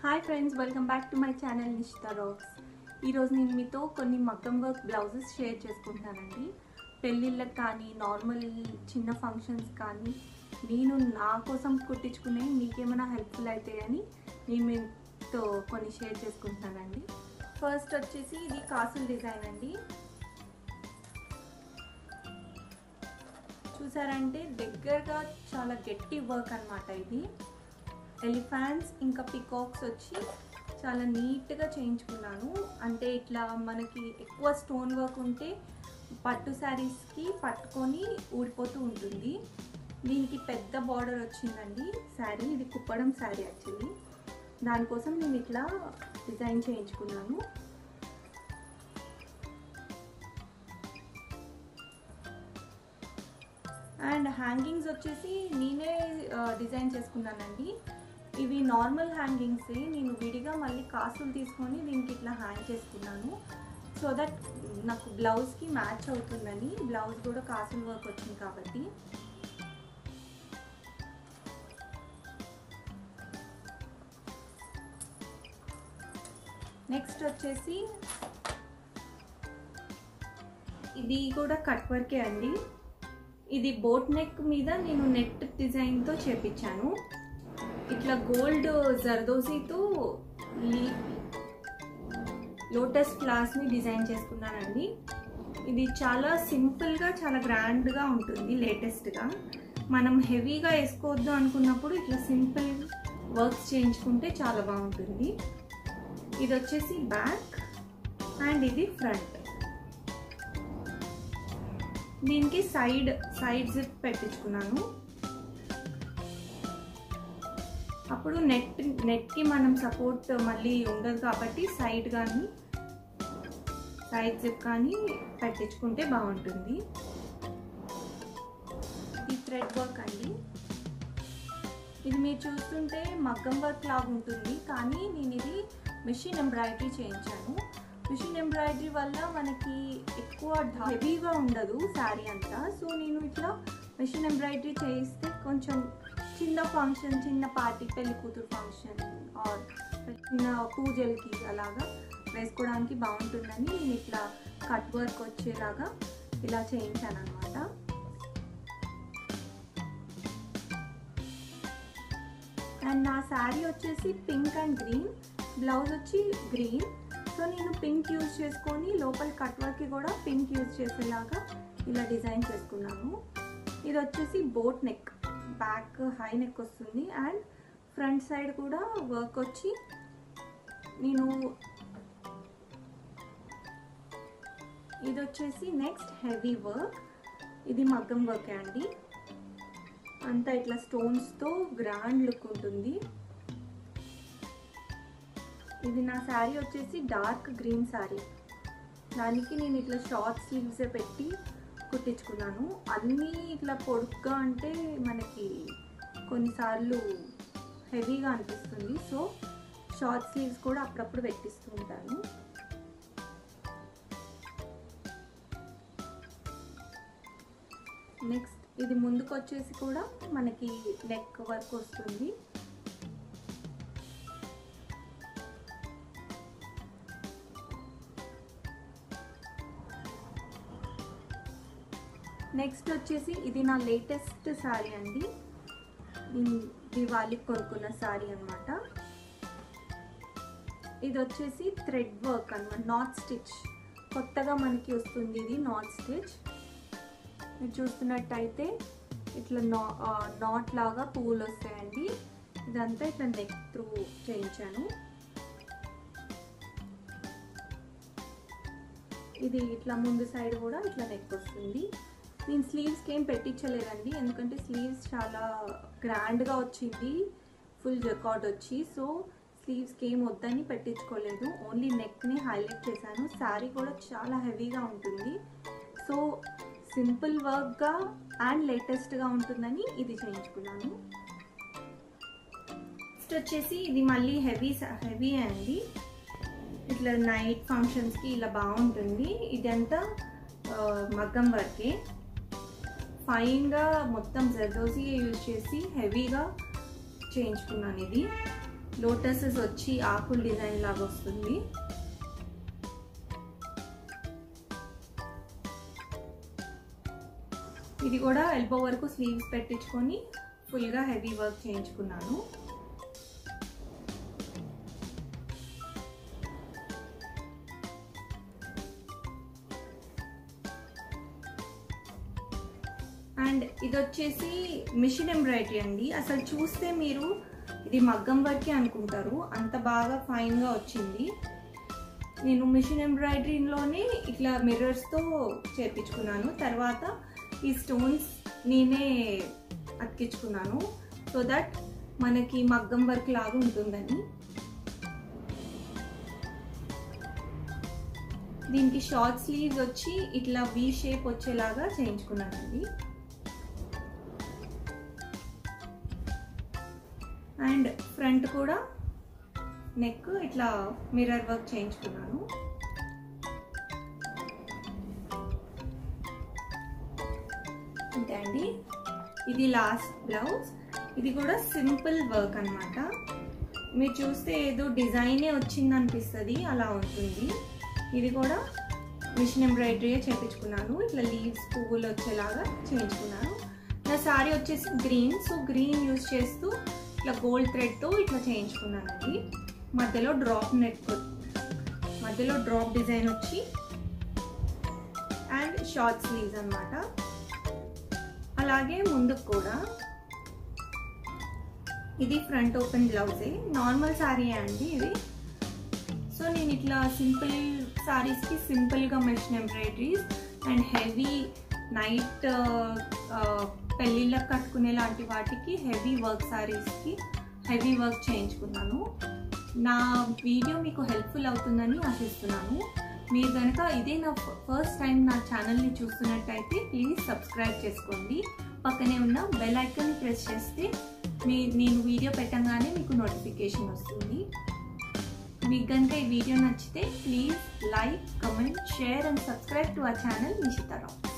hi friends welcome back to my channel Nishitha rocks ఈరోజు నేను మీతో కొన్ని మగ్గం వర్క్ బ్లౌజెస్ షేర్ చేసుకుంటానండి పెళ్ళిళ్ళకి కానీ నార్మల్ చిన్న ఫంక్షన్స్ కానీ నేను నా కోసం కుట్టించుకునే మీకేమైనా హెల్ప్ఫుల్ అయితే అని నేను మీతో కొన్ని షేర్ చేసుకుంటానండి ఫస్ట్ వచ్చేసి ఇది కాసుల్ డిజైన్ అండి చూసారంటే దగ్గరగా చాలా గట్టి వర్క్ అనమాట ఇది ఎలిఫాంట్స్ ఇంకా పికాక్స్ వచ్చి చాలా నీట్గా చేయించుకున్నాను అంటే ఇట్లా మనకి ఎక్కువ స్టోన్ వర్క్ ఉంటే పట్టు శారీస్కి పట్టుకొని ఊడిపోతూ ఉంటుంది దీనికి పెద్ద బార్డర్ వచ్చిందండి శారీ ఇది కుప్పడం శారీ యాక్చువల్లీ దానికోసం నేను ఇట్లా డిజైన్ చేయించుకున్నాను అండ్ హ్యాంగింగ్స్ వచ్చేసి నేనే డిజైన్ చేసుకున్నానండి ఇవి నార్మల్ హ్యాంగింగ్సే నేను విడిగా మళ్ళీ కాసులు తీసుకొని దీనికి ఇట్లా హ్యాంగ్ చేసుకున్నాను సో దట్ నాకు బ్లౌజ్కి మ్యాచ్ అవుతుందని బ్లౌజ్ కూడా కాసుల వర్క్ వచ్చింది కాబట్టి నెక్స్ట్ వచ్చేసి ఇది కూడా కట్ వర్కే అండి ఇది బోట్ నెక్ మీద నేను నెట్ డిజైన్తో చేపించాను ఇట్లా గోల్డ్ జర్దోజీతో లోటస్ ఫ్లాస్ని డిజైన్ చేసుకున్నానండి ఇది చాలా సింపుల్గా చాలా గ్రాండ్గా ఉంటుంది లేటెస్ట్గా మనం హెవీగా వేసుకోవద్దు అనుకున్నప్పుడు ఇట్లా సింపుల్ వర్క్స్ చేయించుకుంటే చాలా బాగుంటుంది ఇది వచ్చేసి బ్యాక్ అండ్ ఇది ఫ్రంట్ దీనికి సైడ్ సైడ్ జిప్ పెట్టించుకున్నాను అప్పుడు నెట్ నెట్కి మనం సపోర్ట్ మళ్ళీ ఉండదు కాబట్టి సైడ్ కానీ సైడ్ జిప్ కానీ పెట్టించుకుంటే బాగుంటుంది ఈ థ్రెడ్ వర్క్ అండి ఇది మీరు చూస్తుంటే మగ్గం వర్క్ లాగా ఉంటుంది కానీ నేను ఇది మిషన్ ఎంబ్రాయిడరీ చేయించాను మిషన్ ఎంబ్రాయిడరీ వల్ల మనకి ఎక్కువ హెవీగా ఉండదు శారీ అంతా సో నేను ఇట్లా మిషన్ ఎంబ్రాయిడరీ చేయిస్తే కొంచెం చిన్న ఫంక్షన్ చిన్న పార్టీ పెళ్లి కూతురు ఫంక్షన్ ఆర్ చిన్న పూజలకి అలాగా వేసుకోవడానికి బాగుంటుందని నేను ఇట్లా కట్ వర్క్ వచ్చేలాగా ఇలా చేయించాను అనమాట అండ్ నా శారీ వచ్చేసి పింక్ అండ్ గ్రీన్ బ్లౌజ్ వచ్చి గ్రీన్ సో నేను పింక్ యూజ్ చేసుకొని లోపల కట్ వర్క్కి కూడా పింక్ యూజ్ చేసేలాగా ఇలా డిజైన్ చేసుకున్నాను ఇది వచ్చేసి boat neck back high neck వస్తుంది అండ్ ఫ్రంట్ సైడ్ కూడా వర్క్ వచ్చి నేను ఇది వచ్చేసి నెక్స్ట్ హెవీ వర్క్ ఇది మగ్గం వర్కే అండి అంతా ఇట్లా స్టోన్స్తో గ్రాండ్ లుక్ ఉంటుంది ఇది నా శారీ వచ్చేసి డార్క్ గ్రీన్ శారీ దానికి నేను ఇట్లా షార్ట్ స్లీవ్స్ పెట్టి కుట్టించుకున్నాను అన్నీ ఇట్లా పొడుగ్గా అంటే మనకి కొన్నిసార్లు హెవీగా అనిపిస్తుంది సో షార్ట్ స్లీవ్స్ కూడా అప్పుడప్పుడు పెట్టిస్తూ ఉంటాను నెక్స్ట్ ఇది ముందుకు వచ్చేసి కూడా మనకి నెక్ వర్క్ వస్తుంది నెక్స్ట్ వచ్చేసి ఇది నా లేటెస్ట్ శారీ అండి దివాళీకి కొనుక్కున్న శారీ అనమాట ఇది వచ్చేసి థ్రెడ్ వర్క్ అనమాట నాట్ స్టిచ్ కొత్తగా మనకి వస్తుంది ఇది నాట్ స్టిచ్ మీరు చూస్తున్నట్టయితే ఇట్లా నా నాట్ లాగా పువ్వులు వస్తాయండి ఇదంతా ఇట్లా నెక్ త్రూ చేయించాను ఇది ఇట్లా ముందు సైడ్ కూడా ఇట్లా నెక్ వస్తుంది నేను స్లీవ్స్కి ఏం పెట్టించలేదండి ఎందుకంటే స్లీవ్స్ చాలా గ్రాండ్గా వచ్చింది ఫుల్ జకాట్ వచ్చి సో స్లీవ్స్కి ఏం వద్దని పెట్టించుకోలేదు ఓన్లీ నెక్ని హైలైట్ చేశాను శారీ కూడా చాలా హెవీగా ఉంటుంది సో సింపుల్ వర్క్గా అండ్ లేటెస్ట్గా ఉంటుందని ఇది చేయించుకున్నాను నెక్స్ట్ వచ్చేసి ఇది మళ్ళీ హెవీ హెవీ అండి ఇట్లా నైట్ ఫంక్షన్స్కి ఇలా బాగుంటుంది ఇదంతా మగ్గం వర్కే ఫైన్గా మొత్తం జర్దోజీ యూజ్ చేసి హెవీగా చేయించుకున్నాను ఇది లోటసెస్ వచ్చి ఆకుల డిజైన్ లాగా వస్తుంది ఇది కూడా ఎల్బో వరకు స్లీవ్స్ పెట్టించుకొని ఫుల్గా హెవీ వర్క్ చేయించుకున్నాను అండ్ ఇది వచ్చేసి మిషన్ ఎంబ్రాయిడరీ అండి అసలు చూస్తే మీరు ఇది మగ్గం వర్కే అనుకుంటారు అంత బాగా ఫైన్గా వచ్చింది నేను మిషన్ ఎంబ్రాయిడరీలోనే ఇట్లా మిర్రర్స్తో చేర్పించుకున్నాను తర్వాత ఈ స్టోన్స్ నేనే అతికించుకున్నాను సో దట్ మనకి మగ్గం వర్క్ లాగా ఉంటుందని దీనికి షార్ట్ స్లీవ్స్ వచ్చి ఇట్లా వీ షేప్ వచ్చేలాగా చేయించుకున్నానండి అండ్ ఫ్రంట్ కూడా నెక్ ఇట్లా మిర్రర్ వర్క్ చేయించుకున్నాను అంతే అండి ఇది లాస్ట్ బ్లౌజ్ ఇది కూడా సింపుల్ వర్క్ అనమాట మీరు చూస్తే ఏదో డిజైనే వచ్చింది అనిపిస్తుంది అలా ఉంటుంది ఇది కూడా మిషన్ ఎంబ్రాయిడరీయే చేయించుకున్నాను ఇట్లా లీవ్స్ పువ్వులు వచ్చేలాగా చేయించుకున్నాను నా సారీ వచ్చేసి గ్రీన్ సో గ్రీన్ యూజ్ చేస్తూ ఇట్లా గోల్డ్ థ్రెడ్తో ఇట్లా చేయించుకున్నానండి మధ్యలో డ్రాప్ నెట్ మధ్యలో డ్రాప్ డిజైన్ వచ్చి అండ్ షార్ట్ స్లీవ్స్ అనమాట అలాగే ముందుకు కూడా ఇది ఫ్రంట్ ఓపెన్ బ్లౌజే నార్మల్ శారీ అండి ఇది సో నేను ఇట్లా సింపుల్ శారీస్కి సింపుల్గా machine embroideries and heavy night పెళ్ళిళ్ళకి కట్టుకునే లాంటి వాటికి హెవీ వర్క్ శారీస్కి హెవీ వర్క్ చేయించుకున్నాను నా వీడియో మీకు హెల్ప్ఫుల్ అవుతుందని ఆశిస్తున్నాను మీరు కనుక ఇదే నా ఫస్ట్ టైం నా ఛానల్ని చూస్తున్నట్టయితే ప్లీజ్ సబ్స్క్రైబ్ చేసుకోండి పక్కనే ఉన్న బెల్ ఐకాన్ ప్రెస్ చేస్తే మీ నేను వీడియో పెట్టగానే మీకు నోటిఫికేషన్ వస్తుంది మీకు కనుక ఈ వీడియో నచ్చితే please like comment share and subscribe to our channel నిషితారావు